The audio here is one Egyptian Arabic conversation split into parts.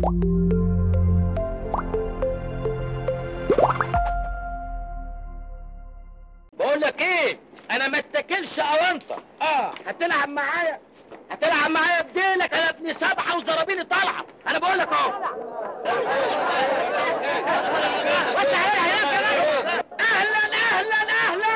بقول لك ايه انا ما اتكلش اونطه اه هتلعب معايا هتلعب معايا بديلك انا ابن سبعه وزرابيلي طالعه انا بقول لك اهو وانت هنا هنا كمان اهلا اهلا اهلا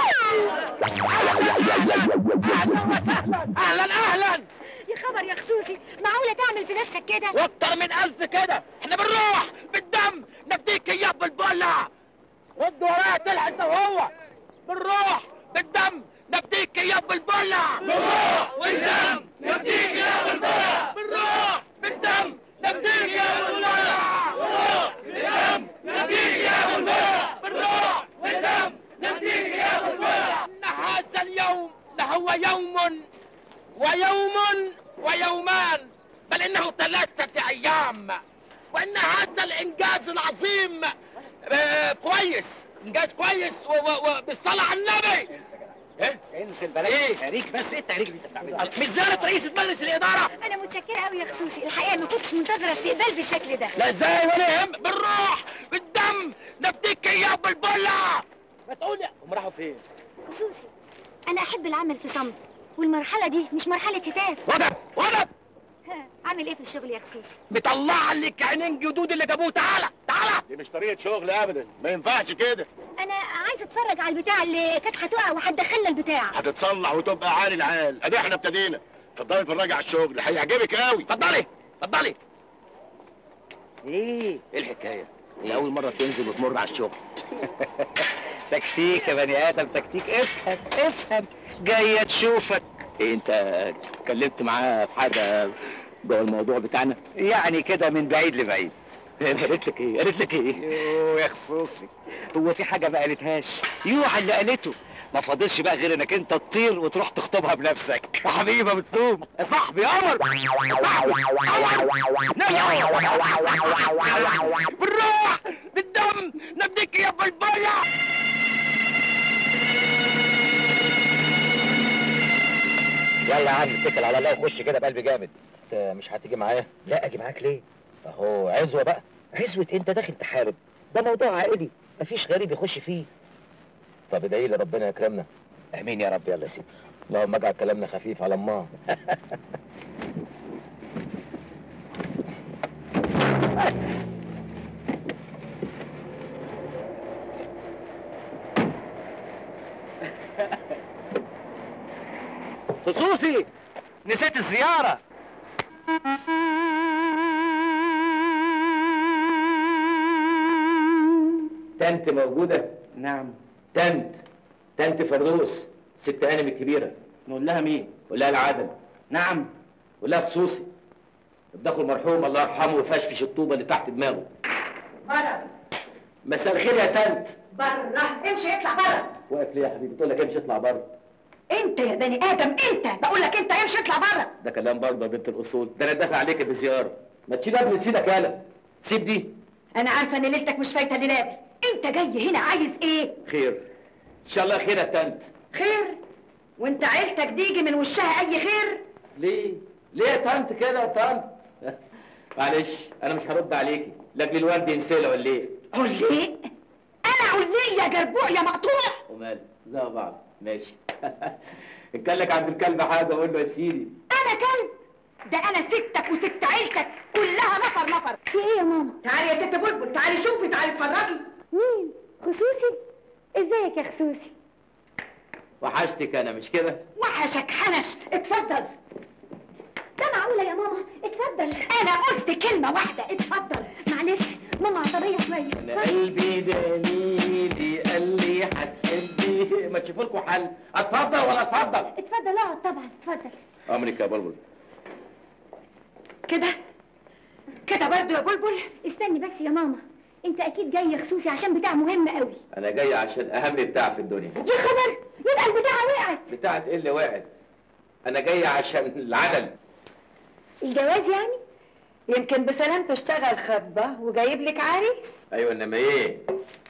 اهلا وسهلا اهلا اهلا يا خبر يا خصوصي معقولة تعمل في نفسك كده واكتر من الف كده احنا بنروح بالدم نفديك اياه بالبلع رد ورايا طلع انت وهو بنروح بالدم نفديك اياه بالبلع بنروح بالدم نفديك اياه بالبلع بنروح بالدم نفديك اياه بالبلع بنروح بالدم نفديك اياه بالبلع بنروح بالدم نفديك اياه بالبلع ان هذا اليوم لهو يوم ويوم ويومان بل انه ثلاثة ايام وان هذا الانجاز العظيم آه كويس انجاز كويس و- و- وبالصلاة على النبي ايه انزل بلاش إيه؟ تهريج بس ايه التهريج اللي انت بتعمله مش زيارة رئيسة مجلس الإدارة أنا متشكرة أوي يا خصوصي الحقيقة ما كنتش منتظرة استقبال بالشكل ده لا ازاي ولا يهم بالروح بالدم نفديك اياه بالبلة ما تقول يا هم راحوا فين؟ خصوصي أنا أحب العمل في صمت والمرحلة دي مش مرحلة هتاف وقف وقف ها، عامل إيه في الشغل يا خصوصي مطلع لك عينين جدود اللي جابوه تعالى تعالى دي مش طريقة شغل ابدا ما ينفعش كده أنا عايزة أتفرج على البتاع اللي كانت هتقع وهتدخلنا البتاع هتتصلح وتبقى عالي العال ادي احنا ابتدينا اتفضلي اتفرجي على الشغل هيعجبك قوي اتفضلي اتفضلي ايه ايه الحكايه؟ هي أول مرة تنزل وتمر على الشغل تكتيك يا بني ادم تكتيك افهم افهم جايه تشوفك إيه أنت اتكلمت معاها في حاجة جوه الموضوع بتاعنا؟ يعني كده من بعيد لبعيد قالت لك إيه؟ قالت لك إيه؟ يوه يا خصوصي هو في حاجه ما قالتهاش يوحى اللي قالته ما فاضلش بقى غير انك انت تطير وتروح تخطبها بنفسك يا حبيبي يا بتسوم يا صاحبي يا قمر يا صاحبي قمر بالروح بالدم نبديك يا بلبلة يلا يا عم اتكل على الله وخش كده بقلب جامد انت مش هتيجي معايا لا اجي معاك ليه اهو عزوه بقى عزوه انت داخل تحارب ده موضوع عائلي مفيش غريب يخش فيه طب ادعي لي ربنا يكرمنا امين يا رب يلا يا سيدي اللهم اجعل كلامنا خفيف على الله خصوصي نسيت الزياره تنت موجودة؟ نعم تنت تنت فردوس ست هانم الكبيرة نقول لها مين قول لها العدم نعم قول لها خصوصي الدخل المرحوم الله يرحمه وفشفش الطوبة اللي تحت دماغه بره مساء الخير يا تنت بره امشي اطلع بره واقف ليه يا حبيبي تقول لك امشي اطلع بره انت يا بني ادم انت بقول لك انت امشي اطلع بره ده كلام برضه يا بنت الاصول ده انا دافع عليك بزياره ما تشيل قبل سيدك يالا سيب دي انا عارفه ان ليلتك مش فايته دلوقتي انت جاي هنا عايز ايه خير ان شاء الله خير يا تنت خير وانت عيلتك دي يجي من وشها اي خير ليه ليه يا تنت كده يا تنت معلش انا مش هرد عليكي لاجل الورد ينسلع ولا ايه عليق انا عليق يا جربوع يا مقطوع ومال زي بعض ماشي ان كان لك عند الكلب حاجه قول له يا سيدي انا كلب ده انا ستك وست عيلتك كلها نفر نفر في إيه يا ماما تعالي يا ست بلبل تعالي شوفي تعالي اتفرجي مين خصوصي ازيك يا خصوصي وحشتك انا مش كده وحشك حنش اتفضل ده معقولة يا ماما اتفضل انا قلت كلمه واحده اتفضل معلش ماما عصبية شوية انا اتفضل. قلبي دليلي قال لي هتحبي ما تشوفوا لكم حل اتفضل ولا اتفضل اتفضل اقعد طبعا اتفضل امرك يا بلبل كده كده برضه يا بلبل استني بس يا ماما انت اكيد جاي خصوصي عشان بتاع مهم قوي انا جاي عشان اهم بتاع في الدنيا يا خبر يبقى البتاعة وقعت بتاعت ايه اللي وقعت انا جاي عشان العدل الجواز يعني يمكن بسلامته اشتغل خطبه وجايب لك عريس ايوه انما ايه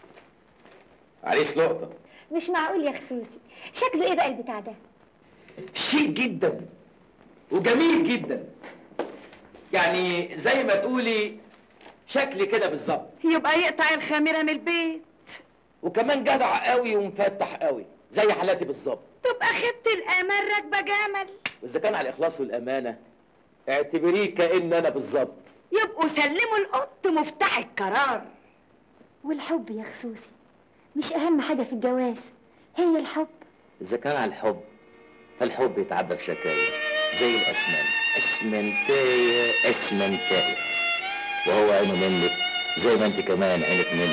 عريس لقطه مش معقول يا خصوصي شكله ايه بقى البتاع ده شيك جدا وجميل جدا يعني زي ما تقولي شكلي كده بالظبط يبقى يقطع الخميره من البيت وكمان جدع قوي ومفتح قوي زي حالاتي بالظبط تبقى خدت الامان راكبه جمل واذا كان على الاخلاص والامانه اعتبريه كان انا بالظبط يبقوا سلموا القط مفتاح القرار والحب يا خصوصي مش اهم حاجه في الجواز هي الحب اذا كان على الحب فالحب يتعبى بشكاية زي الاسمنت اسمنتايه اسمنتايه وهو عينه منك زي ما انت كمان عينك منه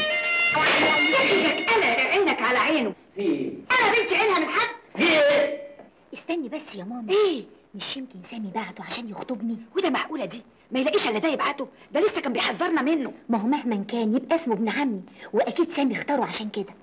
عينك انا عينك على عينه في ايه؟ انا بنت عينها من حد في ايه؟ استني بس يا ماما ايه مش يمكن سامي بعته عشان يخطبني وده معقوله دي ما يلاقيش الا ده يبعته ده لسه كان بيحذرنا منه ما هو مهما كان يبقى اسمه ابن عمي واكيد سامي اختاره عشان كده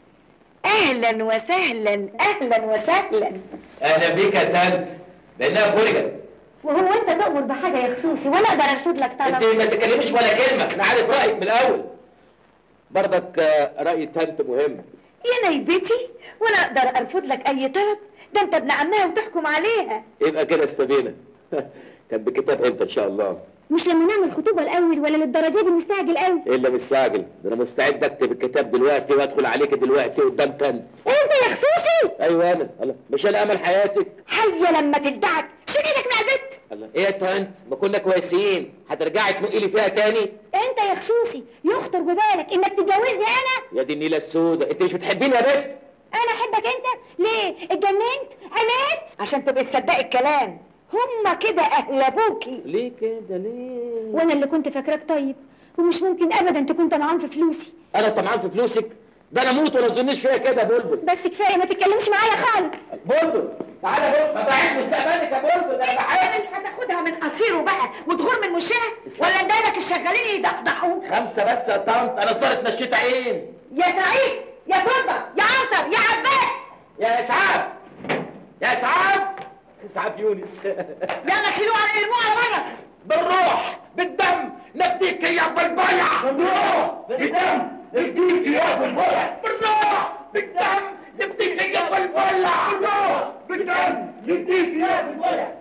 اهلا وسهلا اهلا وسهلا اهلا بيك يا تانت لانها فرجت وهو انت تؤمر بحاجه يا خصوصي وانا اقدر ارفض لك انت طلب ما تتكلميش ولا كلمه انا عارف رايك من الاول برضك آه، راي تانت مهم يا نيبتي وانا اقدر ارفض لك اي طلب ده انت ابن عمها وتحكم عليها يبقى كده استبينا كان بكتاب امتى ان شاء الله مش لما نعمل خطوبه الاول ولا للدرجه دي مستعجل قوي الا مستعجل ده انا مستعد اكتب الكتاب دلوقتي وادخل عليك دلوقتي قدام تانت انت يا خصوصي ايوه انا الله مش انا امل حياتك هيا لما تلدعك شيلك من البيت الله ايه يا تانت ما كنا كويسين هترجعي تنقي لي فيها تاني انت يا خصوصي يخطر ببالك انك تتجوزني انا يا دي النيله السوداء انت مش بتحبيني يا بنت انا احبك انت ليه اتجننت عملت عشان تبقي تصدقي الكلام هما كده اهل ابوكي ليه كده ليه وانا اللي كنت فاكراك طيب ومش ممكن ابدا تكون طمعان في فلوسي انا طمعان في فلوسك ده انا اموت ولا تظنيش فيا كده يا بلبل بس كفايه ما تتكلمش معايا خالص بلبل تعالى يا بلبل ما بعيد مستقبلك يا بلبل ده انا هي بحاول مش هتاخدها من قصيره بقى وتغور من وشها ولا ندالك الشغالين يدقدقوك خمسه بس يا طنط انا صارت نشيت عين يا سعيد يا تربه يا عنتر يا عباس يا اسعاف يا اسعاف اسعاف يونس يلا شيلوه على ارموه على بره بالروح بالدم نفديك يا بلبلة بالروح بالدم نفديك يا بلبلة بالروح بالدم نفديك يا بلبلة بالروح بالدم نفديك يا بلبلة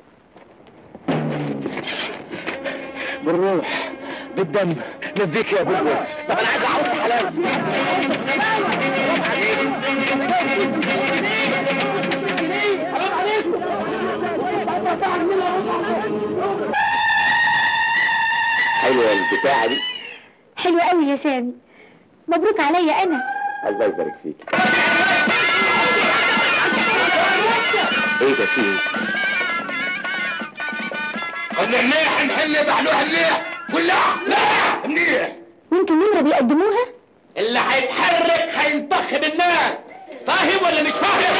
بالروح بالدم نفديك يا بلبلة طب انا عايز اعرف حلال حرام عليكم حلوة البتاعة دي حلو قوي يا سامي مبروك عليا انا الله يبارك فيك ايه ده في ايه؟ قلنا منيح نحل بحلوها منيح كلها لا منيح ممكن نمره بيقدموها اللي هيتحرك هينطخ بالنار فاهم ولا مش فاهم؟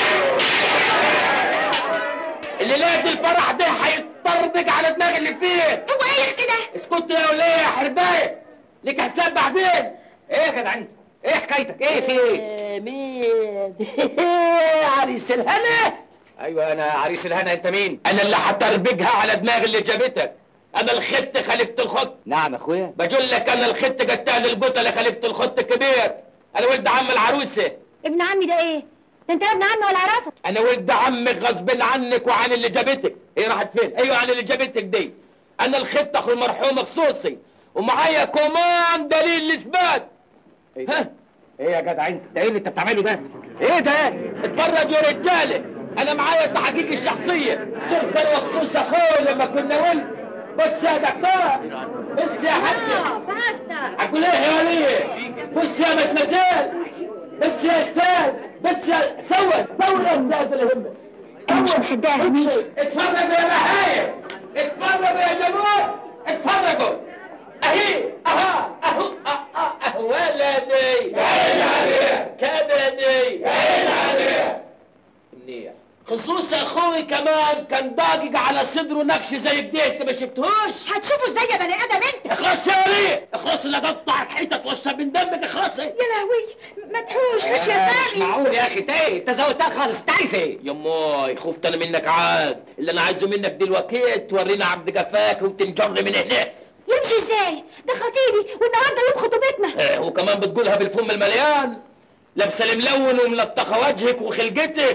اللي لقيت الفرح ده هيتطردق على دماغ اللي فيه هو ايه يا اختي ده اسكت يا وليه يا حربايه ليك حساب بعدين ايه يا جدعان ايه حكايتك ايه في ايه مين عريس الهنا ايوه انا عريس الهنا انت مين انا اللي هتربجها على دماغ اللي جابتك انا الخت خليفه الخط نعم اخويا بقول لك انا الخت جتان القتله خليفه الخط الكبير انا ولد عم العروسه ابن عمي ده ايه ده انت لا ابن عمي ولا اعرفك انا ولد عمك غصب عنك وعن اللي جابتك هي راحت فين ايوه عن اللي جابتك دي انا الخت اخو المرحوم خصوصي ومعايا كمان دليل الاثبات ها ايه يا جدع انت ده ايه اللي انت بتعمله ده ايه ده اتفرج يا رجاله انا معايا التحقيق الشخصيه صرت انا وخصوص اخوي لما كنا ولد بص يا دكتور بص يا حاج باشا اقول ايه يا وليه بص يا مسمزال بص يا استاذ بص يا سوى سوى يا استاذ اللي يهمك انا مش مصدقه يا هنيه اتفرجوا يا بهايم اتفرجوا يا جاموس اتفرجوا اهي اها اهو أه- أه- أه ولدي عين عليك كبدي عين عليك منيح خصوص اخوي كمان كان ضاقق على صدره نكش زي كده انت ما شفتهوش هتشوفه ازاي يا بني ادم انت اخلص يا وليه اخلص اللي قطع الحيطه واشرب من دمك اخلصي يا لهوي ما تحوش مش يا سامي معقول يا اخي ايه انت زودتها خالص انت عايز ايه يماي خفت انا منك عاد اللي انا عايزه منك دلوقتي تورينا عبد جفاك وتنجر من هنا يمشي ازاي ده خطيبي والنهارده يوم خطوبتنا إيه، وكمان بتقولها بالفم المليان لابسه الملون وملطخه وجهك وخلقتك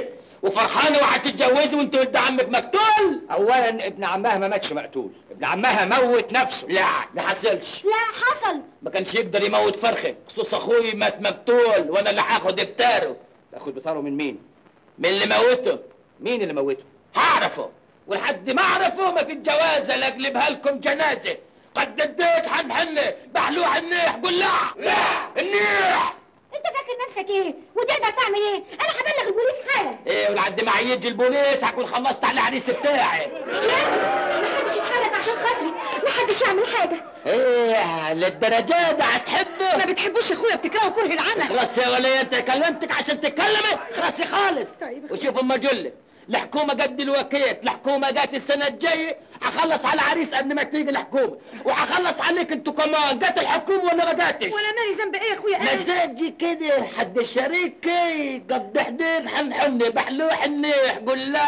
وفرحانه وهتتجوزي وانت ولد عمك مقتول اولا ابن عمها ما ماتش مقتول ابن عمها موت نفسه لا ما حصلش لا حصل ما كانش يقدر يموت فرخه خصوص اخوي مات مقتول وانا اللي هاخد بتاره تاخد بطاره من مين من اللي موته مين اللي موته هعرفه ولحد ما اعرفه ما في الجوازه لا اقلبها لكم جنازه قد اديت حنحنه بحلوح النيح قول لا لا النيح انت فاكر نفسك ايه وتقدر تعمل ايه انا هبلغ البوليس حالا ايه ولحد ما يجي البوليس هكون خلصت على العريس بتاعي لا محدش يتحرك عشان خاطري محدش يعمل حاجه ايه للدرجه ده هتحبه ما بتحبوش اخويا بتكرهوا كره العمل خلاص يا وليه انت كلمتك عشان تتكلمي خلاص يا خالص طيب. وشوف اما اقول الحكومه قد الوكيت الحكومه جات السنه الجايه هخلص على العريس قبل ما تيجي الحكومه وهخلص عليك انتوا كمان جات الحكومه ولا ما جاتش وانا مالي ذنب ايه يا اخويا انا مزاجي كده حد شريكي قد حديد حنحن بحلوح النيح قول لا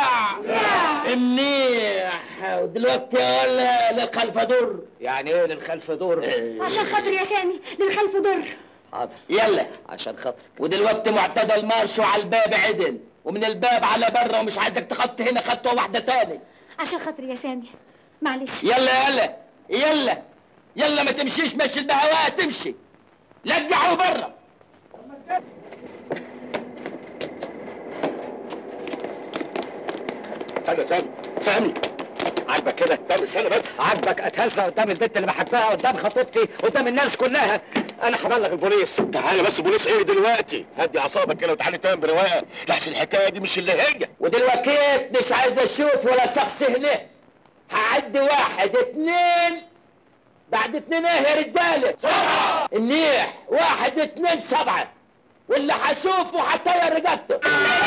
منيح ودلوقتي ولا للخلف دور يعني ايه للخلف دور عشان خاطري يا سامي للخلف ضر حاضر يلا عشان خاطرك ودلوقتي معتدى المارش وعلى الباب عدل ومن الباب على برا ومش عايزك تخط هنا خطوه واحده تاني عشان خاطري يا سامي معلش يلا يلا يلا يلا ما تمشيش مشي البهوات تمشي لقعوا برا استنى سامي سامي عاجبك كده سامي استنى بس عاجبك اتهزى قدام البنت اللي بحبها قدام خطيبتي قدام الناس كلها انا هبلغ البوليس تعالى بس بوليس ايه دلوقتي هدي اعصابك كده وتعالى تنام برواقه لحسن الحكايه دي مش اللي هي ودلوقتي مش عايز اشوف ولا شخص هنا هعد واحد اتنين بعد اتنين ايه يا رجاله سبعة النيح واحد اتنين سبعة واللي هشوفه هطير رقبته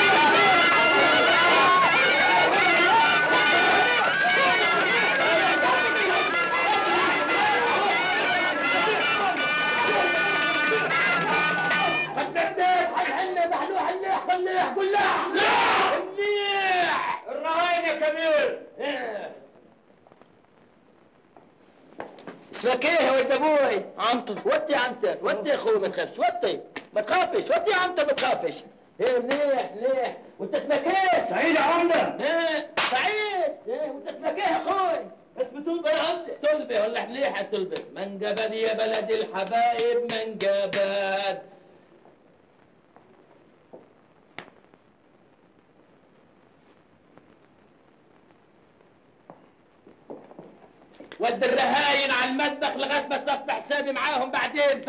قول لا لا النيح الرهاين يا كبير اسمك ايه يا ولد ابوي؟ عنتر ودي عنتر ودي يا اخوي ما تخافش ودي ما تخافش ودي يا عنتر ما تخافش ايه منيح منيح وانت اسمك ايه؟ سعيد يا عمده ايه سعيد ايه وانت اسمك ايه يا اخوي؟ اسمي طلبة يا عمدة طلبة ولا مليحة طلبة منجبد يا بلد الحبايب منجبد ودي الرهاين على المطبخ لغايه ما اصفي حسابي معاهم بعدين ف...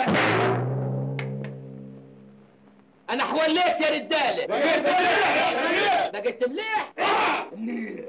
انا حوليت يا رجاله بقيت مليح بقيت مليح مليح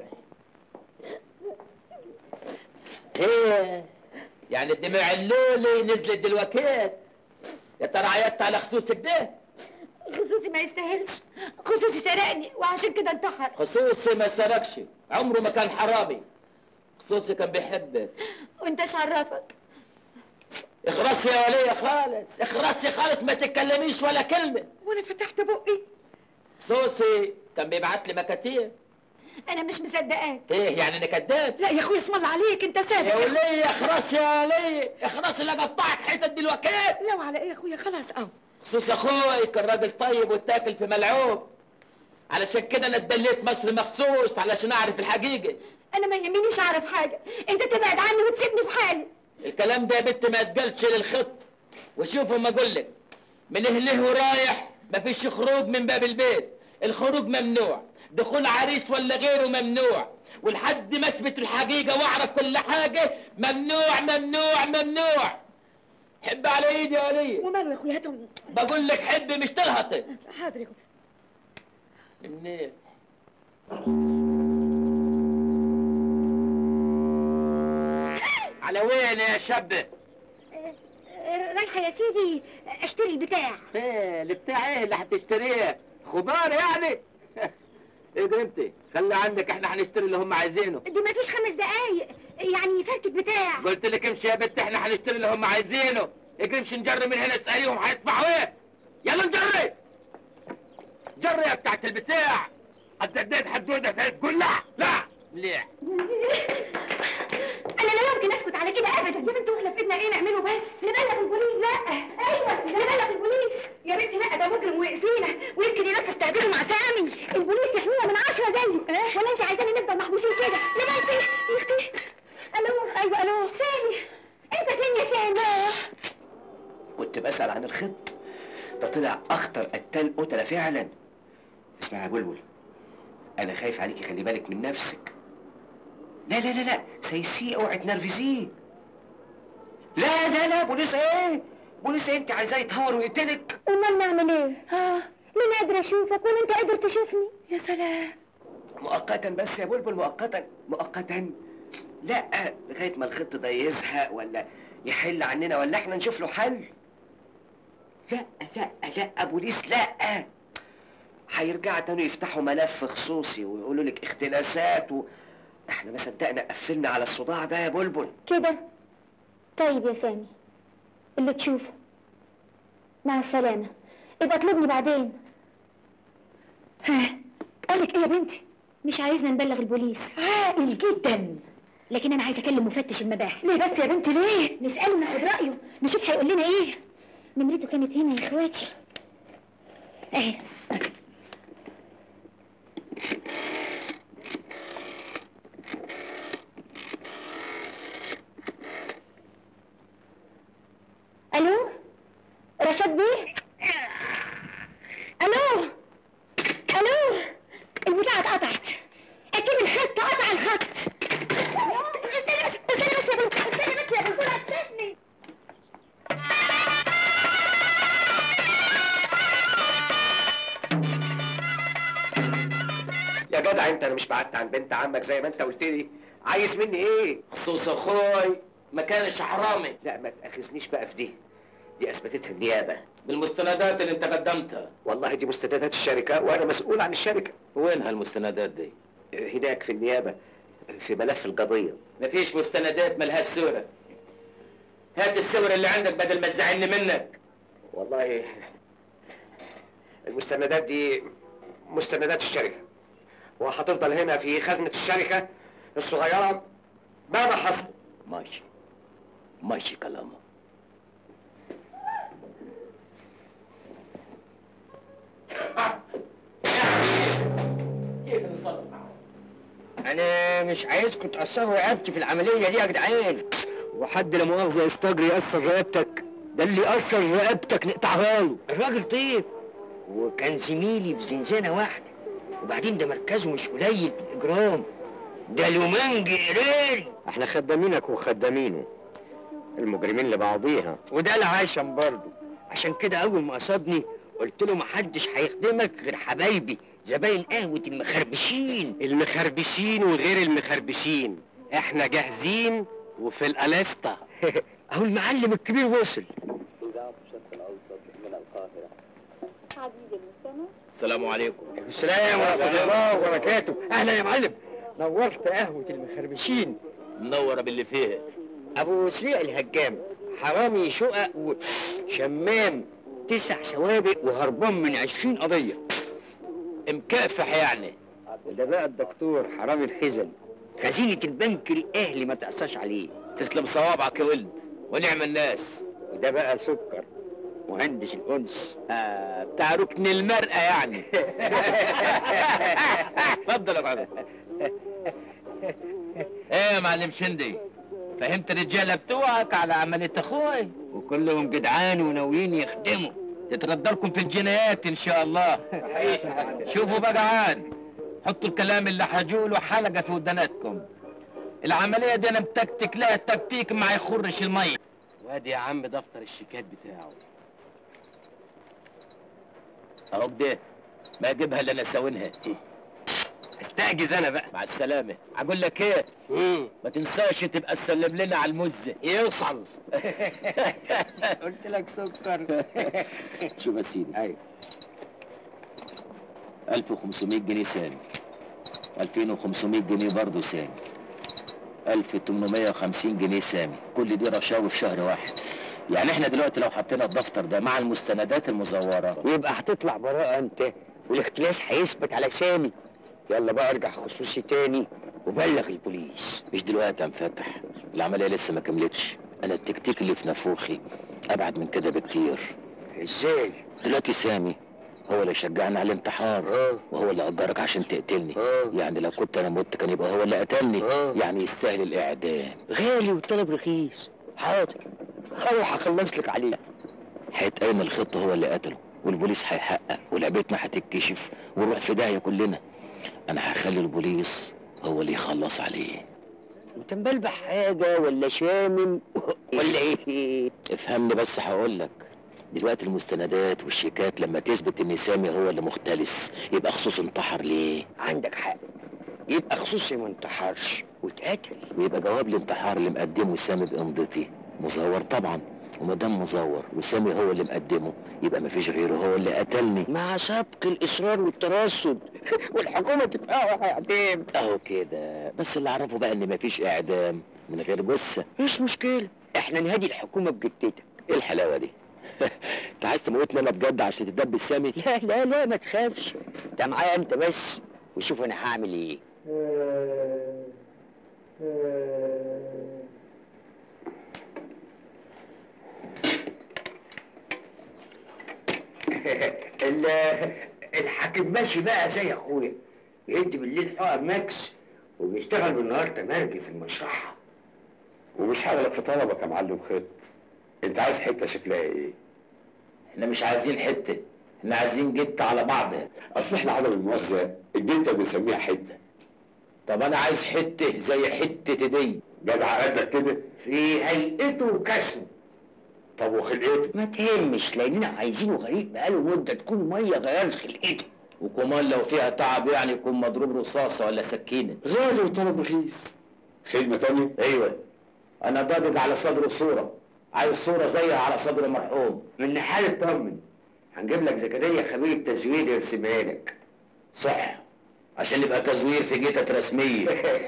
ايه يعني الدموع اللولي نزلت دلوقتي يا ترى عيطت على خصوصك ده خصوصي ما يستاهلش خصوصي سرقني وعشان كده انتحر خصوصي ما سرقش عمره ما كان حرامي خصوصي كان بيحبك وانت شرفك اخرسي يا ولية خالص اخرسي خالص ما تتكلميش ولا كلمة وانا فتحت بقي صوصي كان بيبعت لي مكاتيب انا مش مصدقاك ايه يعني انا كداب لا يا اخويا اسم الله عليك انت يا صادق ولية اخرسي يا ولية اخرسي لا قطعك حتت دلوقتي لو على ايه يا اخويا خلاص اه خصوص اخوي كان راجل طيب واتاكل في ملعوب علشان كده انا اتدليت مصر مخصوص علشان اعرف الحقيقة انا ما يهمنيش اعرف حاجه انت تبعد عني وتسيبني في حالي الكلام ده يا بنت ما يتقالش للخط وشوفوا ما اقول لك من هله ورايح مفيش خروج من باب البيت الخروج ممنوع دخول عريس ولا غيره ممنوع ولحد ما اثبت الحقيقه واعرف كل حاجه ممنوع ممنوع ممنوع حب على ايدي يا وليه وماله يا اخويا هاتهم بقول لك حب مش تلهطي حاضر يا اخويا منين على وين يا شاب رايحه يا سيدي اشتري البتاع ايه اللي بتاع ايه اللي هتشتريه خضار يعني ايه قيمتي خلي عندك احنا هنشتري اللي هم عايزينه دي ما فيش خمس دقايق يعني فركة بتاع قلت لك امشي يا بنت احنا هنشتري اللي هم عايزينه اجري نجري من هنا اساليهم هيدفعوا ايه يلا نجري جري يا بتاعت البتاع انت اديت حدوده تقول لا لا مليح انا لا يمكن اسكت على كده ابدا يا بنت واحنا في ايدنا ايه نعمله بس نبلغ البوليس لا ايوه نبلغ البوليس يا بنتي لا ده مجرم ويأذينا ويمكن ينفذ تعبيره مع سامي البوليس يحمينا من كنت بسأل عن الخط ده طلع اخطر قتال قتلة فعلا اسمع يا بلبل انا خايف عليكي خلي بالك من نفسك لا لا لا لا سيسي اوعي تنرفزيه لا لا لا بوليس ايه بوليس إيه؟ انت عايزاه يتهور ويقتلك امال نعمل ايه ها لا انا قادره اشوفك ولا انت قادر تشوفني يا سلام مؤقتا بس يا بلبل مؤقتا مؤقتا لا لغايه ما الخط ده يزهق ولا يحل عننا ولا احنا نشوف له حل لا لا لا بوليس لا هيرجعوا تاني يفتحوا ملف خصوصي ويقولوا لك اختلاسات و... احنا ما صدقنا قفلنا على الصداع ده يا بلبل كده طيب يا سامي اللي تشوفه مع السلامه ابقى اطلبني بعدين ها قالك ايه يا بنتي مش عايزنا نبلغ البوليس عاقل جدا لكن انا عايزه اكلم مفتش المباحث ليه بس يا بنتي ليه نساله ناخد رايه نشوف هيقول لنا ايه نمرته كانت هنا يا اخواتي اهي الو رشاد بيه الو الو البتاعه اتقطعت اكيد الخط قطع الخط استني بس استني بس يا بنت استني بس يا بنت استني يا جدع انت انا مش بعدت عن بنت عمك زي ما انت قلت لي عايز مني ايه خصوص اخوي ما كانش حرامي لا ما تاخذنيش بقى في دي دي اثبتتها النيابه بالمستندات اللي انت قدمتها والله دي مستندات الشركه وانا مسؤول عن الشركه وين هالمستندات دي هناك في النيابه في ملف القضيه مفيش مستندات ملهاش صورة هات الصور اللي عندك بدل ما تزعلني منك والله المستندات دي مستندات الشركه وهتفضل هنا في خزنه الشركه الصغيره مهما حصل ماشي ماشي كلامه كيف نتصرف معه؟ انا مش عايزكم تاثروا رقبتي في العمليه دي يا جدعان وحد لا مؤاخذه يستجري يأثر رقبتك ده اللي أثر رقبتك نقطعها له الراجل طيب وكان زميلي في زنزانه واحده وبعدين ده مركزه مش قليل في الاجرام ده لومانج قراري احنا خدامينك وخدامينه المجرمين لبعضيها وده العشم برضه عشان كده اول ما قصدني قلت له محدش هيخدمك غير حبايبي زباين قهوه المخربشين المخربشين وغير المخربشين احنا جاهزين وفي الالاستا اهو المعلم الكبير وصل السلام عليكم السلام ورحمه الله وبركاته اهلا يا معلم نورت قهوه المخربشين منورة باللي فيها ابو سريع الهجام حرامي شقق وشمام تسع سوابق وهربان من عشرين قضيه مكافح يعني وده بقى الدكتور حرامي الحزن خزينة البنك الأهلي ما تقصاش عليه تسلم صوابعك يا ولد ونعم الناس وده بقى سكر مهندس الأنس آه بتاع ركن المرأة يعني اتفضل يا معلم ايه يا معلم شندي فهمت الرجالة بتوعك على عملية اخوي وكلهم جدعان وناويين يخدموا تتردى لكم في الجنايات ان شاء الله شوفوا بقى عاد حطوا الكلام اللي هجوله حلقة في وداناتكم العملية دي انا متكتك لها التكتيك ما يخرش المية وادي يا عم دفتر الشيكات بتاعه اهو كده ما اجيبها اللي انا ساوينها استعجز انا بقى مع السلامة اقول لك ايه ما تنساش تبقى تسلم لنا على المزة يوصل قلت لك سكر شوف يا سيدي ايوه 1500 جنيه سامي 2500 جنيه برضه سامي 1850 جنيه سامي كل دي رشاوي في شهر واحد يعني احنا دلوقتي لو حطينا الدفتر ده مع المستندات المزورة ويبقى هتطلع براءة أنت والاختلاس هيثبت على سامي يلا بقى ارجع خصوصي تاني وبلغ البوليس مش دلوقتي يا مفتح العملية لسه ما كملتش انا التكتيك اللي في نافوخي ابعد من كده بكتير ازاي؟ دلوقتي سامي هو اللي شجعني على الانتحار اه وهو اللي قدرك عشان تقتلني اه يعني لو كنت انا مت كان يبقى هو اللي قتلني آه. يعني يستاهل الاعدام غالي والطلب رخيص حاضر هروح اخلص لك عليه هيتقال ان الخط هو اللي قتله والبوليس هيحقق ولعبتنا هتتكشف ونروح في داهيه كلنا انا هخلي البوليس هو اللي يخلص عليه انت مبلبح حاجه ولا شامم ولا ايه افهمني بس هقول لك دلوقتي المستندات والشيكات لما تثبت ان سامي هو اللي مختلس يبقى خصوص انتحر ليه عندك حق يبقى خصوصي ما انتحرش واتقتل ويبقى جواب الانتحار اللي مقدمه سامي بامضتي مزور طبعا وما دام مزور وسامي هو اللي مقدمه يبقى مفيش غيره هو اللي قتلني مع سبق الاصرار والترصد والحكومه تدفعه اعدام اهو كده بس اللي اعرفه بقى ان مفيش اعدام من غير جثه مش مشكله احنا نهدي الحكومه بجدتك ايه الحلاوه دي انت عايز تموتني انا بجد عشان تدبس سامي لا لا لا ما تخافش انت معايا انت بس وشوف انا هعمل ايه ال- الحاكم ماشي بقى زي اخويا يدي بالليل حقن ماكس وبيشتغل بالنهار تمرجي في المشرحه ومش هغلق في طلبك يا معلم خط انت عايز حته شكلها ايه احنا مش عايزين حته احنا عايزين جت على بعض اصل احنا عدم المؤاخذه الجنه بنسميها حته طب انا عايز حته زي حته دي جدع قدك كده في هيئته وكسمه طب وخلقته ما تهمش لاننا عايزينه غريب بقاله مده تكون ميه غيرت خلقته وكمان لو فيها تعب يعني يكون مضروب رصاصه ولا سكينه غالي وطلب رخيص خدمه تانية ايوه انا ضابط على صدر صوره عايز صوره زيها على صدر المرحوم من حال اطمن هنجيب لك زكريا خبير التزوير يرسمها لك صح عشان يبقى تزوير في جيتة رسمية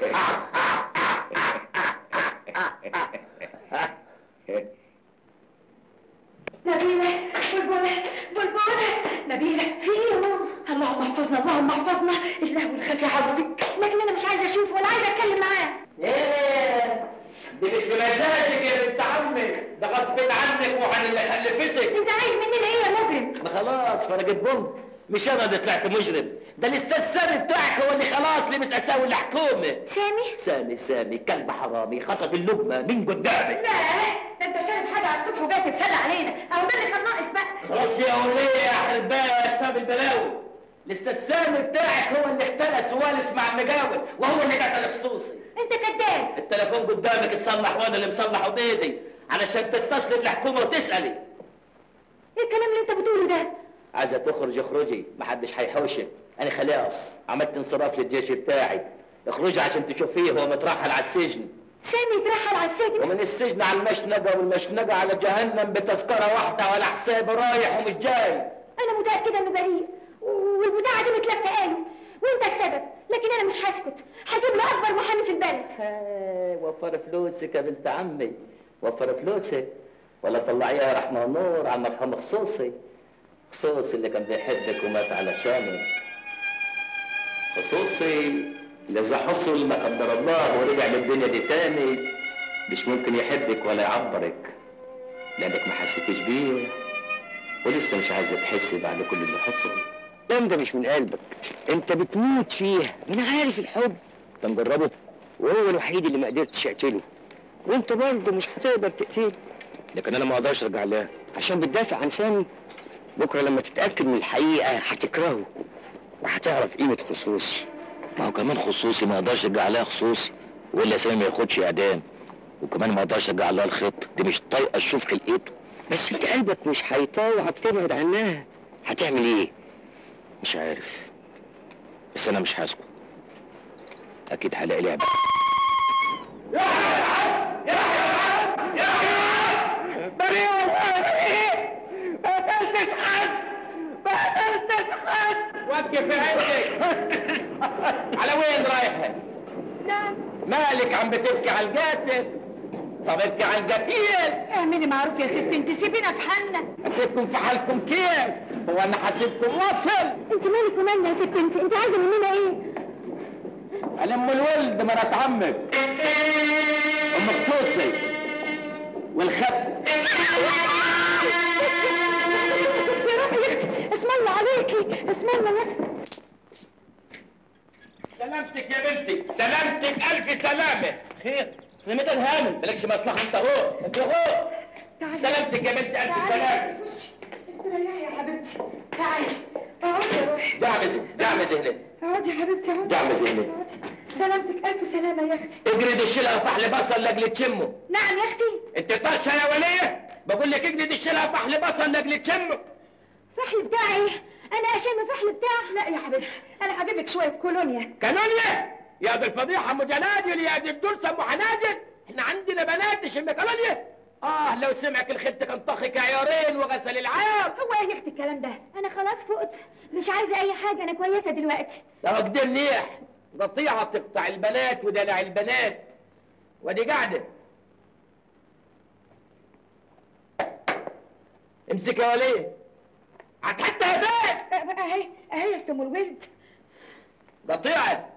نبيلة بلبلة بلبلة نبيلة في ايه يا ماما؟ اللهم احفظنا اللهم احفظنا الله والخفي عاوزك لكن انا مش عايزة اشوفه ولا عايزة اتكلم معاه ايه دي مش بمزاجك يا بنت عمك ده غصب عنك وعن اللي خلفتك انت عايز مننا ايه يا مجرم؟ انا خلاص فرجت بنت مش انا اللي طلعت مجرم ده الاستاذ سامي بتاعك هو اللي خلاص لبس اساوي الحكومه سامي؟ سامي سامي كلب حرامي خطف اللقمه من قدامي لا ده انت شارب حاجة على الصبح وجاي تتسلى علينا اهو ده اللي كان ناقص بقى خلاص يا وليه يا حلباء يا سامي البلاوي الاستاذ سامي بتاعك هو اللي اختلس ووالس مع المجاور وهو اللي قتل خصوصي انت كذاب التليفون قدامك اتصلح وانا اللي مصلحه بايدي علشان تتصلي بالحكومه وتسالي ايه الكلام اللي انت بتقوله ده؟ عايزه تخرج اخرجي محدش هيحوشك انا خلاص عملت انصراف للجيش بتاعي اخرجي عشان تشوفيه هو مترحل على السجن سامي اترحل على السجن ومن السجن على المشنقه والمشنقه على جهنم بتذكره واحده ولا حساب رايح ومش جاي انا متأكدة انه بريء والبتاعة دي متلفة قاله وانت السبب لكن انا مش هسكت هجيب له اكبر محامي في البلد آه، وفر فلوسك يا بنت عمي وفر فلوسك ولا طلعيها رحمة ونور على المرحوم خصوصي خصوصي اللي كان بيحبك ومات علشانك خصوصي اللي إذا حصل لا قدر الله ورجع للدنيا دي تاني مش ممكن يحبك ولا يعبرك لأنك ما حسيتش بيه ولسه مش عايزة تحسي بعد كل اللي حصل الكلام ده مش من قلبك انت بتموت فيها انا عارف الحب انت مجربه وهو الوحيد اللي ما قدرتش اقتله وانت برضه مش هتقدر تقتله لكن انا ما اقدرش ارجع لها عشان بتدافع عن سامي بكره لما تتاكد من الحقيقه هتكرهه وهتعرف قيمه خصوصي ما هو كمان خصوصي ما اقدرش ارجع لها خصوصي والا سامي ما ياخدش اعدام وكمان ما اقدرش ارجع لها الخط دي مش طايقه اشوف خلقته بس انت قلبك مش هيطاوعك تبعد عنها هتعمل ايه مش عارف بس انا مش هسكت اكيد هلاقي لعبه بريء بريء ما قتلتش حد ما قتلتش حد وقف عندك على وين رايحة؟ مالك عم بتبكي على القاتل طب ابكي على القتيل اعملي معروف يا ست انت سيبينا في حالنا اسيبكم في حالكم كيف؟ هو انا حاسبكم وصل انت مالك ومالنا يا ست انت انت عايزه مننا ايه انا ام الولد مرات عمك ام خصوصي والخب يا روحي يا اختي اسم الله عليكي اسم الله يا اختي سلامتك يا بنتي سلامتك الف سلامه خير سلامتك هانم مالكش مصلحه انت اهو انت اهو تعالي سلامتك يا بنت الف سلام تعالي خشي استريحي يا حبيبتي تعالي اقعدي يا روحي دعم ذهنك دعم ذهنك اقعدي يا حبيبتي اقعدي دعم ذهنك اقعدي. سلامتك الف سلامه يا اختي اجري الشلة فحل بصل لاجل تشمه نعم يا اختي انت طاشه يا وليه بقول لك اجري الشلة فحل بصل لاجل تشمه فحل بتاعي انا اشم فحل بتاع لا يا حبيبتي انا هجيب لك شويه كولونيا كانونيا يا دي الفضيحه ام جنادل يا دي الدرسه ام حنادل احنا عندنا بنات تشم كانونيا اه لو سمعك الخت كان طخك عيارين وغسل العيار هو ايه يا اختي الكلام ده انا خلاص فقت مش عايزه اي حاجه انا كويسه دلوقتي لو كده منيح قطيعه تقطع البنات ودلع البنات ودي قاعده امسك يا وليه هتحط هداك اهي اهي يا استم الولد قطيعه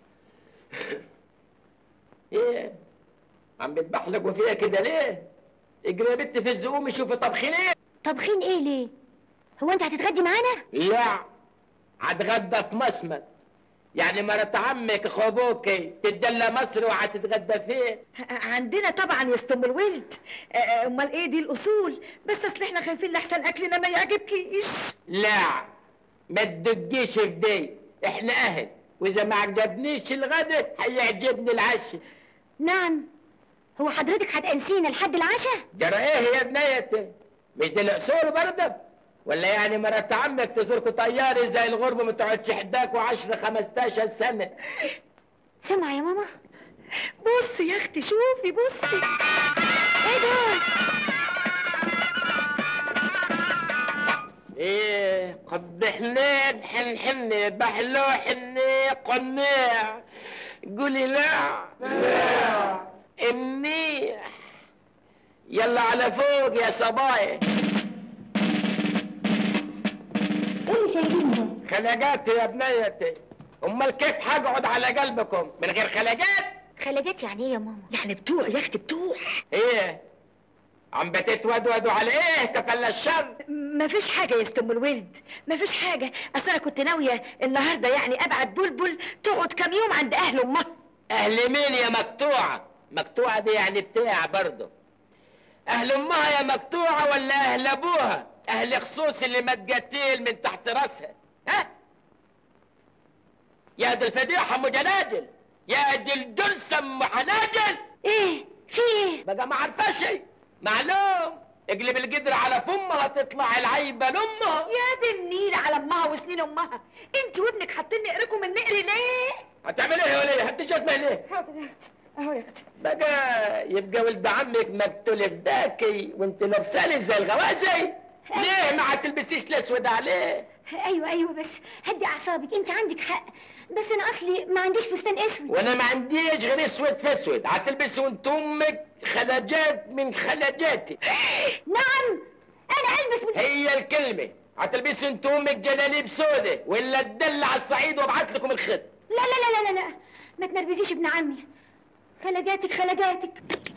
ايه عم بتبحلق وفيها كده ليه اجري يا بنت في الزقوم شوفي طبخين ايه طبخين ايه ليه هو انت هتتغدي معانا لا هتغدى في مصمت يعني مرات عمك اخو ابوكي تدلى مصر وهتتغدى فين عندنا طبعا يا استم الولد آه، آه، امال ايه دي الاصول بس اصل احنا خايفين لحسن اكلنا ما يعجبكيش لا ما تدقيش في دي احنا اهل واذا ما عجبنيش الغدا هيعجبني العشاء نعم هو حضرتك هتأنسينا لحد العشاء جرى ايه يا بنيتي مش دي الاصول برضه ولا يعني مرات عمك تزوركوا طياري زي الغربة ما تقعدش حداك وعشر خمستاشر سنة سمع يا ماما بصي يا اختي شوفي بصي ايه ده ايه قد حنين حن حن بحلو حني قنيع قولي لا لا منيح يلا على فوق يا صبايا ايه اللي شايفينه ده خلقات يا بنيتي امال كيف هقعد على قلبكم من غير خلقات خلاجات يعني ايه يا ماما يعني بتوع يا اختي بتوع ايه عم بتتودودوا على ايه تفلى الشر مفيش حاجة يا استم الولد مفيش حاجة اصل انا كنت ناوية النهاردة يعني ابعت بلبل تقعد كام يوم عند اهل امها اهل مين يا مقطوعة مقطوعة دي يعني بتاع برضه اهل امها يا مقطوعة ولا اهل ابوها اهل خصوص اللي متقتيل من تحت راسها ها يا دي الفضيحة ام جنادل يا دي الدرسة ام حناجل ايه في ايه بقى ما عارفة شيء معلوم اقلب القدر على فمها تطلع العيبة لامها يا دي النيل على امها وسنين امها انت وابنك حاطين نقركم النقر ليه هتعمل ايه يا وليه هدي جزمة ليه حاضر يا اختي اهو يا اختي بقى يبقى ولد عمك مقتول في داكي وانت لابسه زي الغوازي ليه ما هتلبسيش الاسود عليه ايوه ايوه بس هدي اعصابك انت عندك حق بس انا اصلي ما عنديش فستان اسود وانا ما عنديش غير اسود في اسود هتلبسي وانت امك خلاجات من خلاجاتي نعم انا البس من هي الكلمه هتلبسي انت امك جلاليب سودة ولا تدل على الصعيد وابعت لكم الخط لا لا لا لا لا ما تنرفزيش ابن عمي خلجاتك خلجاتك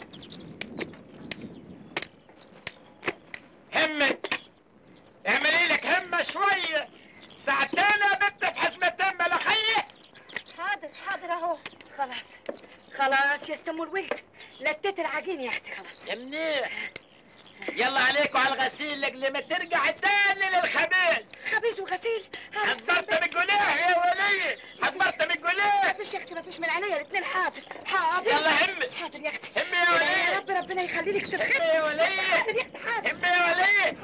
همك اعملي لك همه شويه ساعتين يا بنت في حزمتين ملخيه حاضر حاضر اهو خلاص خلاص يا استم الولد لتيت العجين يا اختي خلاص منيح يلا عليكم على الغسيل قبل ما ترجع تاني للخبيث خبيز وغسيل حضرت من الجناح يا ولي حضرت من الجناح مفيش يا اختي مفيش من عينيا الاثنين حاضر حاضر يلا همي حاضر يا اختي همي يا ولي يا رب ربنا يخلي لك سر همي خير يا ولي حاضر يا اختي حاضر همي يا ولي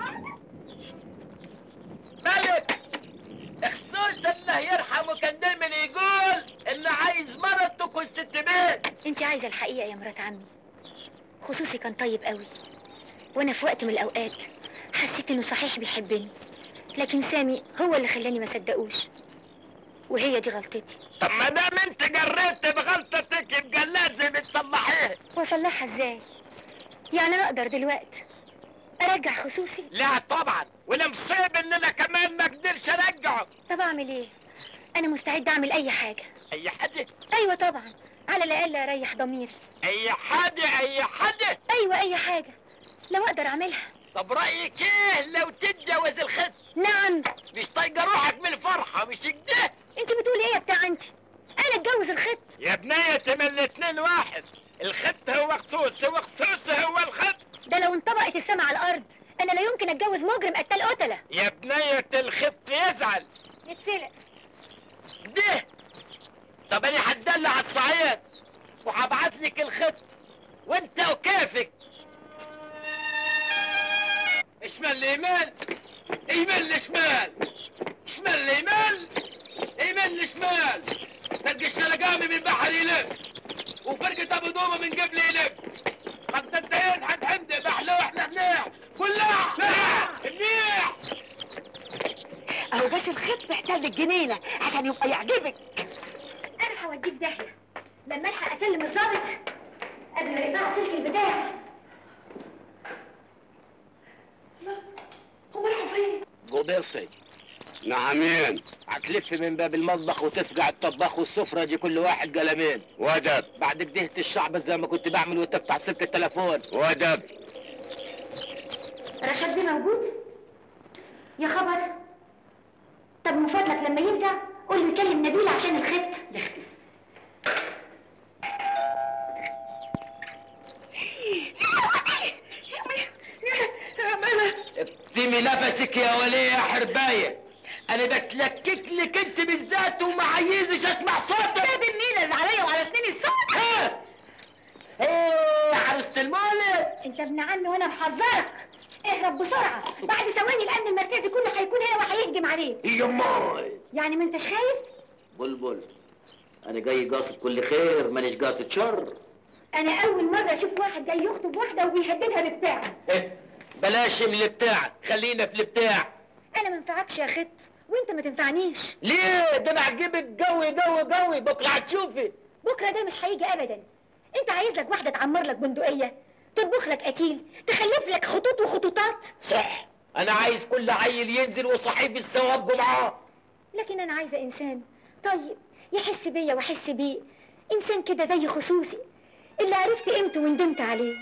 ملك خصوصا الله يرحمه كان دايما يقول انه عايز مرة تكون ست بيت انت عايزه الحقيقه يا مرات عمي خصوصي كان طيب قوي وانا في وقت من الاوقات حسيت انه صحيح بيحبني لكن سامي هو اللي خلاني ما صدقوش وهي دي غلطتي طب ما دام انت جريت بغلطتك يبقى لازم تصلحيها واصلحها ازاي يعني انا اقدر دلوقتي ارجع خصوصي لا طبعا والمصيب ان انا كمان ما اقدرش ارجعه طب اعمل ايه انا مستعد اعمل اي حاجه اي حد ايوه طبعا على الاقل اريح ضميري اي حد اي حد ايوه اي حاجه لو اقدر اعملها طب رايك ايه لو تتجوز الخط نعم مش طايقه روحك من الفرحه مش كده انت بتقولي ايه يا بتاع انت انا اتجوز الخط يا بنية من الاتنين واحد الخط هو خصوص هو خصوص هو الخط ده لو انطبقت السما على الارض انا لا يمكن اتجوز مجرم قتال قتله يا بنية الخط يزعل نتفلق ده طب انا هتدلع على الصعيد وهبعت لك الخط وانت وكيفك شمال ليمين يمين لشمال شمال ليمين يمين لشمال فرق الشلقامي من بحر يلف وفرقة ابو دومة من قبل يلف خمستين حد حمدي بحلو احنا منيح كلها منيح اهو باش الخط احتل الجنينه عشان يبقى يعجبك انا هوديك داهيه لما الحق اكلم الظابط قبل ما يقطعوا سلك البتاع هم راحوا فين قبيصي نعمين هتلف من باب المطبخ وتفقع الطباخ والسفرة دي كل واحد قلمين ودب بعد كده الشعب زي ما كنت بعمل وانت بتاع سلك التليفون ودب رشاد بيه موجود يا خبر طب من فضلك لما يرجع قول له يكلم نبيل عشان الخط اكتمي نفسك يا وليه يا حرباية انا بتلكك لك انت بالذات وما عايزش اسمع صوتك ده النيله اللي عليا وعلى سنين الصوت ها ايه عروسة المولد انت ابن عمي وانا محذرك اهرب بسرعه بعد ثواني الامن المركزي كله هيكون هنا وهيهجم عليك يماي يعني ما انتش خايف بلبل انا جاي قاصد كل خير مانيش قاصد شر انا اول مره اشوف واحد جاي يخطب واحده وبيهددها ببتاعه إيه؟ بلاش من البتاع خلينا في البتاع انا ما انفعكش يا خط وانت ما تنفعنيش ليه ده انا عجبك قوي قوي قوي بكره هتشوفي بكره ده مش هيجي ابدا انت عايز لك واحده تعمر لك بندقيه تطبخ لك قتيل تخلف لك خطوط وخطوطات صح انا عايز كل عيل ينزل وصحيب الثواب جمعه لكن انا عايزه انسان طيب يحس بيا واحس بيه انسان كده زي خصوصي اللي عرفت قيمته وندمت عليه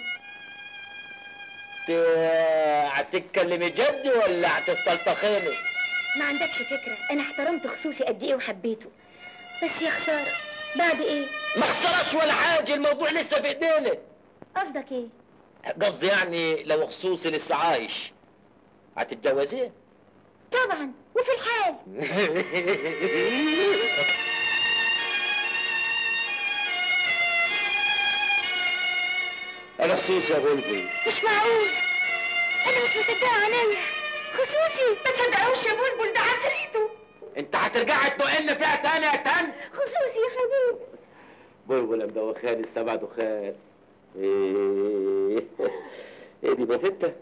ت- هتتكلمي جد ولا هتستلطخيني ما عندكش فكره انا احترمت خصوصي قد ايه وحبيته بس يا خساره بعد ايه ما خسرش ولا حاجه الموضوع لسه في ايدينا قصدك ايه قصدي يعني لو خصوصي لسه عايش هتتجوزيه طبعا وفي الحال انا خصوصي يا بلبل مش معقول انا مش مصدقه عينيا خصوصي ما تصدقوش يا بلبل ده عفريته انت هترجعي تنقلنا فيها تاني يا تاني خصوصي يا حبيبي بلبل مدوخاني السبع دخان ايه ايه دي بفتة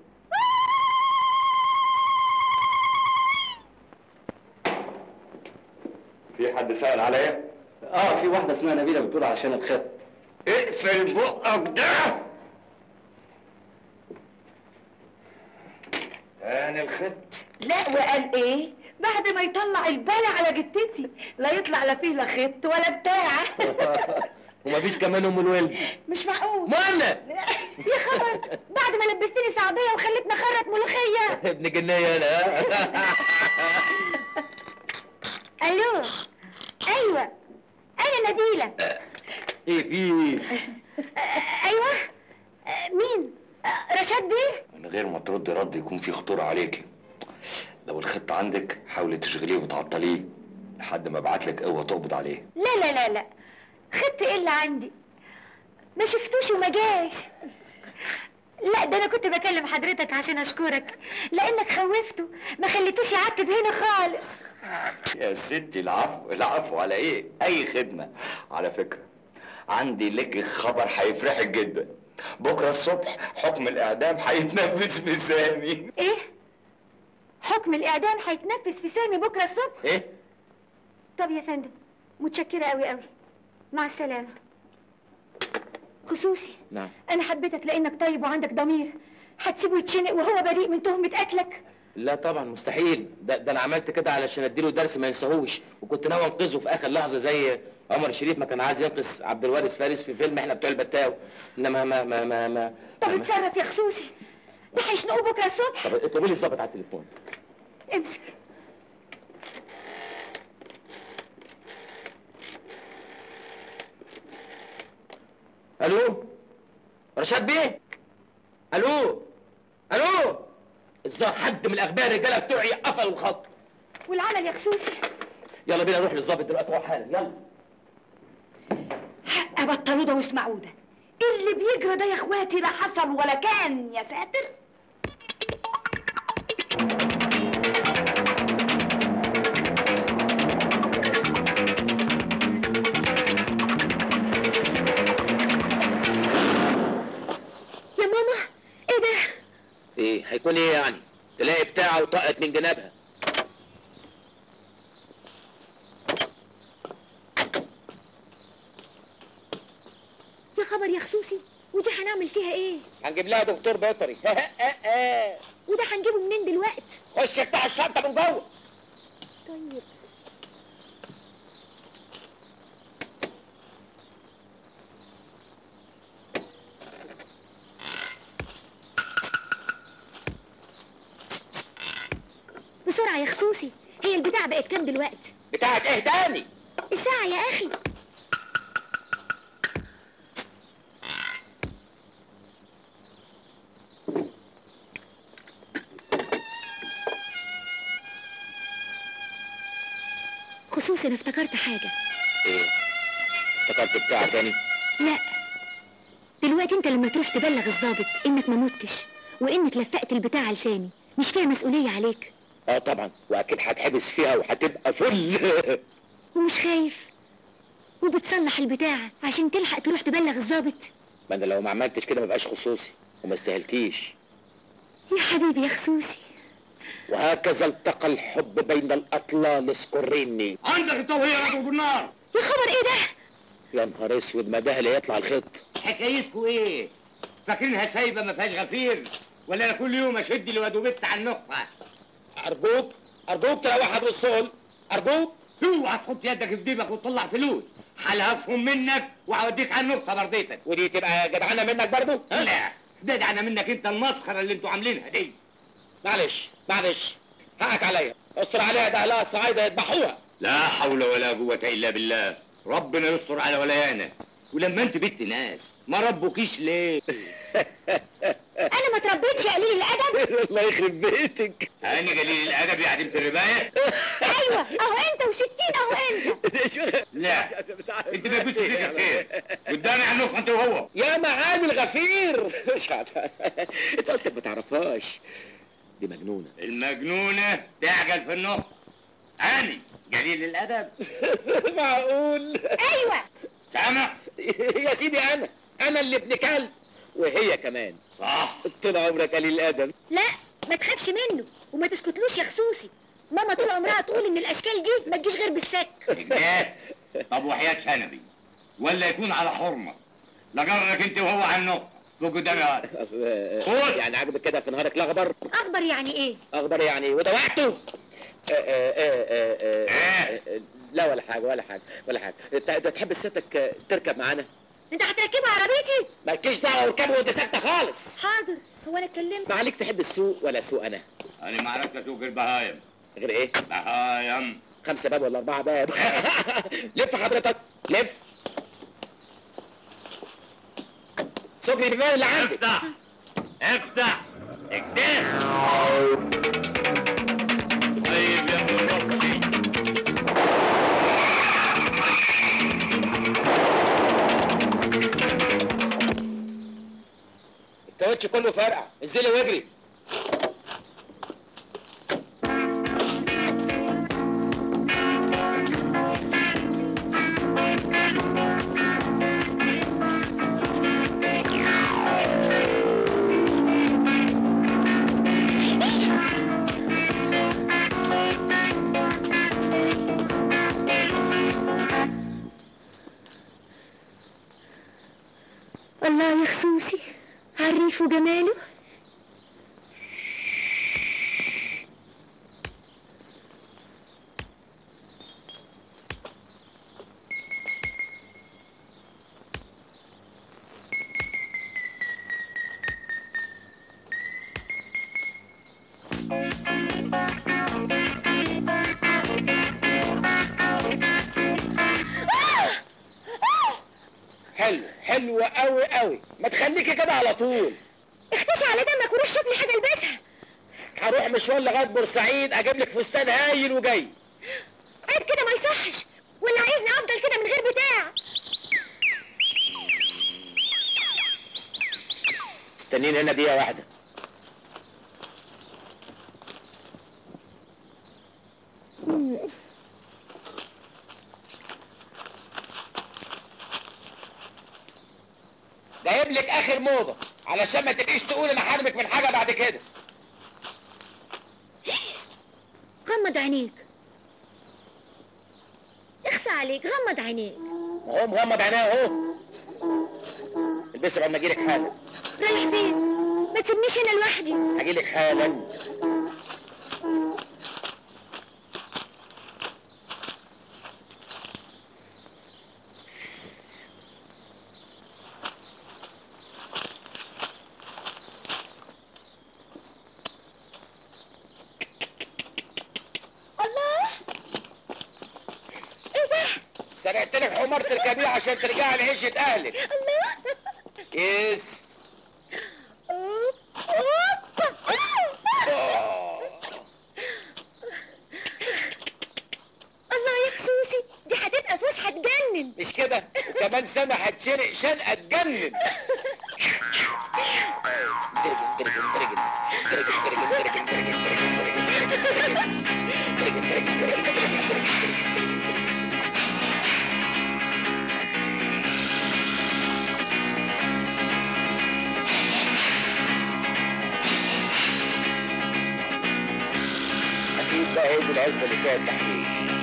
في حد سأل عليا؟ اه في واحدة اسمها نبيلة بتقول عشان الخط اقفل بقك ده تاني الخط لا وقال ايه بعد ما يطلع البالة على جتتي لا يطلع لا فيه لا خط ولا بتاع ومفيش كمان ام الولد مش معقول مانا يا خبر بعد ما لبستني سعوديه وخلتني اخرط ملوخيه ابن جنية انا الو ايوه انا نبيله ايه في آه، ايوه آه، مين آه، رشاد بيه من غير ما تردي رد يكون في خطورة عليكي لو الخط عندك حاولي تشغليه وتعطليه لحد ما ابعت لك قوة تقبض عليه لا لا لا لا خدت ايه اللي عندي ما شفتوش وما جاش لا ده انا كنت بكلم حضرتك عشان اشكرك لانك خوفته ما خليتوش يعتب هنا خالص يا ستي العفو العفو على ايه اي خدمة على فكرة عندي لك خبر هيفرحك جدا بكرة الصبح حكم الاعدام هيتنفذ في سامي ايه حكم الاعدام هيتنفذ في سامي بكره الصبح ايه طب يا فندم متشكره قوي قوي مع السلامه خصوصي نعم انا حبيتك لانك طيب وعندك ضمير هتسيبه يتشنق وهو بريء من تهمه اكلك لا طبعا مستحيل ده, ده انا عملت كده علشان اديله درس ما ينساهوش وكنت ناوي انقذه في اخر لحظه زي عمر شريف ما كان عايز ينقذ عبد الوارث فارس في فيلم احنا بتوع البتاو انما ما ما ما ما طب ما- اتصرف يا خصوصي ده هيشنقوه بكره الصبح طب اطلبي لي الظابط على التليفون امسك الو رشاد بيه الو الو الظاهر حد من الاغبياء الرجاله بتوعي قفلوا الخط والعمل يا خصوصي يلا بينا نروح للظابط دلوقتي روح حالا يلا حق بطلوا ده واسمعوا ده ايه اللي بيجرى ده يا اخواتي لا حصل ولا كان يا ساتر يا ماما ايه ده ايه هيكون ايه يعني تلاقي بتاعه وطقت من جنابها يا خبر يا خصوصي ودي هنعمل فيها ايه هنجيب لها دكتور بيطري وده هنجيبه منين دلوقتي خش افتح الشنطه من جوه طيب بسرعة يا خصوصي هي البتاع بقت كام دلوقتي بتاعت ايه تاني الساعة يا أخي خصوصي أنا افتكرت حاجة ايه افتكرت بتاع تاني لا دلوقتي انت لما تروح تبلغ الضابط انك ما متش وانك لفقت البتاع لسامي مش فيها مسؤولية عليك اه طبعا واكيد هتحبس فيها وهتبقى فل ومش خايف وبتصلح البتاع عشان تلحق تروح تبلغ الضابط ما انا لو ما عملتش كده ما بقاش خصوصي وما استاهلكيش يا حبيبي يا خصوصي وهكذا التقى الحب بين الاطلال سكريني عندك التوهية يا رجل بالنار يا خبر ايه ده يا نهار اسود ما ده اللي يطلع الخط حكايتكوا ايه فاكرينها سايبه ما فيهاش غفير ولا أنا كل يوم اشد لواد وبت على النقطه ارجوك ارجوك تروح الرسول ارجوك اوعى تحط يدك في جيبك وتطلع فلوس هلهفهم منك وهوديك على النقطه برضيتك ودي تبقى جدعانه منك برضو ها؟ لا ده دعنا منك انت المسخره اللي انتوا عاملينها دي معلش معلش حقك عليا استر عليها ده اهلها الصعايده يذبحوها لا حول ولا قوة إلا بالله ربنا يستر على ولايانا ولما انت بنت ناس ما ربكيش ليه؟ انا ما تربيتش يا قليل الادب الله يخرب بيتك أنا قليل الأدب يا عديمة الرباية؟ ايوه اهو انت وستين اهو انت لا انت ما كنتش فيك خير قدامي على النقطة انت وهو يا معالي الغفير مش عارف. انت اصلك ما تعرفهاش دي مجنونه المجنونة تعجل في النقطة أنا قليل الأدب معقول ايوه سامع؟ يا سيدي انا انا اللي ابن كلب وهي كمان صح طول عمرك قليل الادب لا ما تخافش منه وما تسكتلوش يا خصوصي ماما طول عمرها تقول ان الاشكال دي ما تجيش غير بالسك كده طب وحياة شنبي ولا يكون على حرمة لجرك انت وهو على النقطة فوق قدامي هذا أصل- قول. يعني عاجبك كده في نهارك الاخضر اخبر يعني ايه اخضر يعني ودوعته آه، آه، آه، آه، آه، آه، لا ولا حاجه ولا حاجه ولا حاجه انت انت تحب ستك آه، تركب معانا انت هتركبها عربيتي مالكيش دعوه اركبه وانت ساكته خالص حاضر هو انا اتكلمت ما عليك تحب السوق ولا سوق انا أنا ما عرفت أسوق البهايم غير ايه بهايم خمسة باب ولا أربعة باب لف حضرتك لف صبري بالله اللي عندك افتح افتح اكتب طيب يا ابو ربي الكاوتش كله فرقع انزلي واجري الله يا خصوصي عريف وجماله حلو حلو قوي قوي ما تخليكي كده على طول اختفت اختشي على دمك وروح شوف لي حاجه البسها هروح مشوار لغايه بورسعيد اجيب لك فستان هايل وجاي عيب كده ما يصحش ولا عايزني افضل كده من غير بتاع استنيني هنا دقيقه واحده جايب لك اخر موضه علشان ما تبقيش تقول انا حارمك من حاجه بعد كده غمض عينيك اخسى عليك غمض عينيك اهو مغمض عينيه اهو البسي بعد ما اجيلك حالا رايح فين ما تسيبنيش هنا لوحدي هجيلك حالا الله ايه ده سرقت لك حمار تركبيه عشان ترجعي لعيشة اهلك الله يس أوب، أوب. آه. الله يا خصوصي دي هتبقى فسحه تجنن مش كده وكمان سنة هتشرق شنقة تجنن اكيد بقى هي دي العزبة اللي فيها التحقيق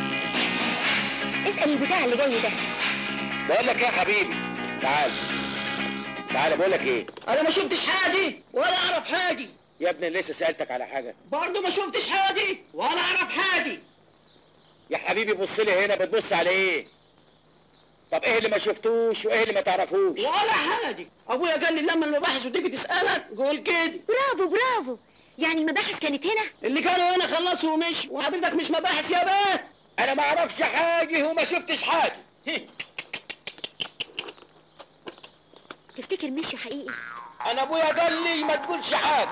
اسال البتاع اللي جاي ده بقول لك ايه يا حبيبي تعال تعال بقول لك ايه انا ما شفتش حاجه ولا اعرف حاجه يا ابني لسه سالتك على حاجه برضه ما شفتش حاجه ولا اعرف حاجه يا حبيبي بص لي هنا بتبص على ايه طب ايه اللي ما شفتوش وايه اللي ما تعرفوش ولا حاجه ابويا قال لي لما المباحث وتيجي تسالك قول كده برافو برافو يعني المباحث كانت هنا اللي كانوا هنا خلصوا ومشوا وحضرتك مش مباحث يا بيه انا ما اعرفش حاجه وما شفتش حاجه تفتكر مشي حقيقي انا ابويا قال لي ما تقولش حاجه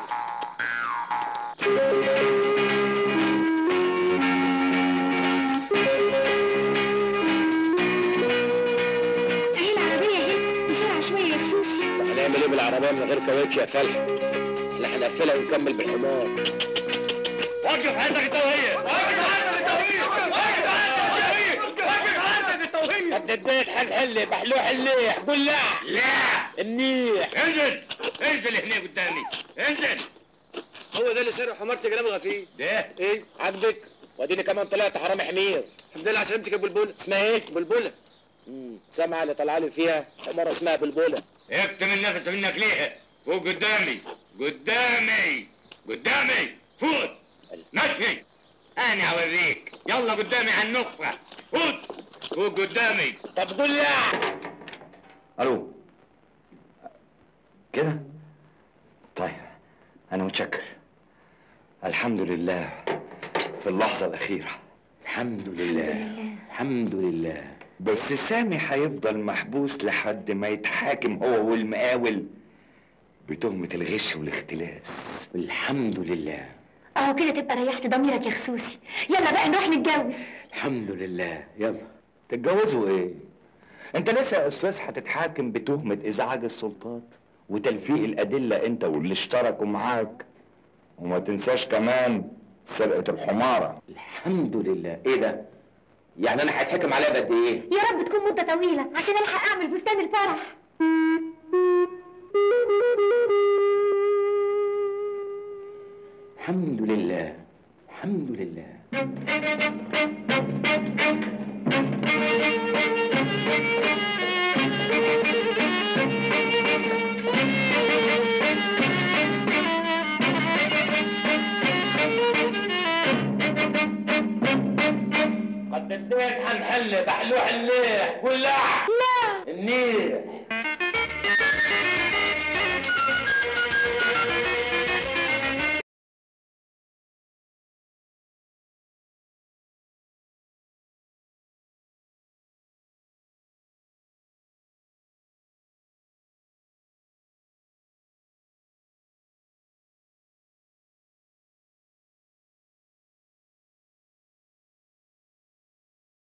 اهي العربيه اهي بسرعه شويه يا خصوصي هنعمل ايه بالعربيه من غير كاوتش يا فلح احنا هنقفلها ونكمل بالحمار وقف عندك التوهيه وقف عندك التوهيه وقف عندك التوهيه وقف عندك التوهيه قد اديت حلحل بحلوح الليح قول لا لا النيح انزل انزل هنا قدامي انزل هو ده اللي سرق حمارة كلام غفير ده ايه عاجبك واديني كمان طلعت حرامي حمير الحمد لله على سلامتك يا بلبل اسمها ايه بلبله مم، سامعه اللي طالعه لي فيها حماره اسمها بلبله اكتم النفس منك ليها فوق قدامي قدامي قدامي فوت مشي انا اوريك يلا قدامي على النقطة فوت فوق قدامي طب قول لا الو كده طيب انا متشكر الحمد لله في اللحظة الأخيرة الحمد لله الحمد لله بس سامي هيفضل محبوس لحد ما يتحاكم هو والمقاول بتهمة الغش والاختلاس الحمد لله اهو كده تبقى ريحت ضميرك يا خصوصي يلا بقى نروح نتجوز الحمد لله يلا تتجوزوا ايه؟ انت لسه يا استاذ هتتحاكم بتهمة ازعاج السلطات وتلفيق الادلة انت واللي اشتركوا معاك وما تنساش كمان سرقة الحمارة الحمد لله ايه ده يعني انا هيتحكم عليا بقد ايه يا رب تكون مده طويله عشان الحق اعمل فستان الفرح الحمد لله الحمد لله قد اديت حنحل بحلوح الليح قول لا لا النيح